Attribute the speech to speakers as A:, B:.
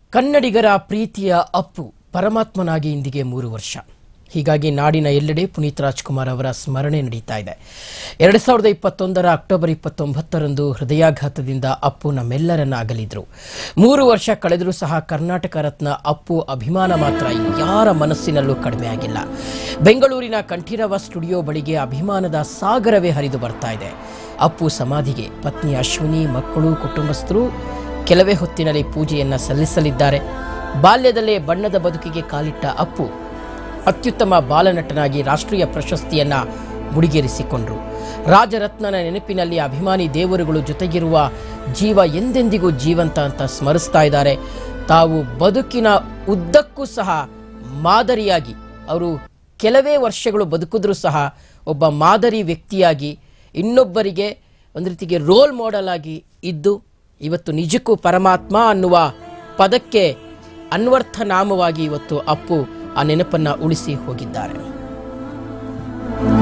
A: ಕನ್ನಡಿಗರ ಪ್ರೀತಿಯ ಅಪ್ಪು ಪರಮಾತ್ಮನಾಗಿ ಇಂದಿಗೆ ಮೂರು ವರ್ಷ ಹೀಗಾಗಿ ನಾಡಿನ ಎಲ್ಲೆಡೆ ಪುನೀತ್ ರಾಜ್ಕುಮಾರ್ ಅವರ ಸ್ಮರಣೆ ನಡೀತಾ ಇದೆ ಎರಡು ಸಾವಿರದ ಇಪ್ಪತ್ತೊಂದರ ಅಕ್ಟೋಬರ್ ಇಪ್ಪತ್ತೊಂಬತ್ತರಂದು ಹೃದಯಾಘಾತದಿಂದ ಅಪ್ಪು ನಮ್ಮೆಲ್ಲರನ್ನ ಅಗಲಿದ್ರು ಮೂರು ವರ್ಷ ಕಳೆದರೂ ಸಹ ಕರ್ನಾಟಕ ರತ್ನ ಅಪ್ಪು ಅಭಿಮಾನ ಮಾತ್ರ ಯಾರ ಮನಸ್ಸಿನಲ್ಲೂ ಕಡಿಮೆ ಆಗಿಲ್ಲ ಬೆಂಗಳೂರಿನ ಕಂಠೀರವ ಸ್ಟುಡಿಯೋ ಬಳಿಗೆ ಅಭಿಮಾನದ ಸಾಗರವೇ ಹರಿದು ಬರ್ತಾ ಇದೆ ಅಪ್ಪು ಸಮಾಧಿಗೆ ಪತ್ನಿ ಅಶ್ವಿನಿ ಮಕ್ಕಳು ಕುಟುಂಬಸ್ಥರು ಕೆಲವೇ ಹೊತ್ತಿನಲ್ಲಿ ಪೂಜೆಯನ್ನ ಸಲ್ಲಿಸಲಿದ್ದಾರೆ ಬಾಲ್ಯದಲ್ಲೇ ಬಣ್ಣದ ಬದುಕಿಗೆ ಕಾಲಿಟ್ಟ ಅಪ್ಪು ಅತ್ಯುತ್ತಮ ಬಾಲನಟನಾಗಿ ರಾಷ್ಟ್ರೀಯ ಪ್ರಶಸ್ತಿಯನ್ನ ಮುಡಿಗೇರಿಸಿಕೊಂಡ್ರು ರಾಜರತ್ನನ ನೆನಪಿನಲ್ಲಿ ಅಭಿಮಾನಿ ದೇವರುಗಳು ಜೊತೆಗಿರುವ ಜೀವ ಎಂದೆಂದಿಗೂ ಜೀವಂತ ಅಂತ ಸ್ಮರಿಸ್ತಾ ಇದ್ದಾರೆ ತಾವು ಬದುಕಿನ ಉದ್ದಕ್ಕೂ ಸಹ ಮಾದರಿಯಾಗಿ ಅವರು ಕೆಲವೇ ವರ್ಷಗಳು ಬದುಕಿದ್ರೂ ಸಹ ಒಬ್ಬ ಮಾದರಿ ವ್ಯಕ್ತಿಯಾಗಿ ಇನ್ನೊಬ್ಬರಿಗೆ ಒಂದು ರೀತಿಗೆ ರೋಲ್ ಮಾಡೆಲ್ ಆಗಿ ಇದ್ದು ಇವತ್ತು ನಿಜಕ್ಕೂ ಪರಮಾತ್ಮ ಅನ್ನುವ ಪದಕ್ಕೆ ಅನ್ವರ್ಥ ನಾಮವಾಗಿ ಇವತ್ತು ಅಪ್ಪು ಆ ನೆನಪನ್ನ ಉಳಿಸಿ ಹೋಗಿದ್ದಾರೆ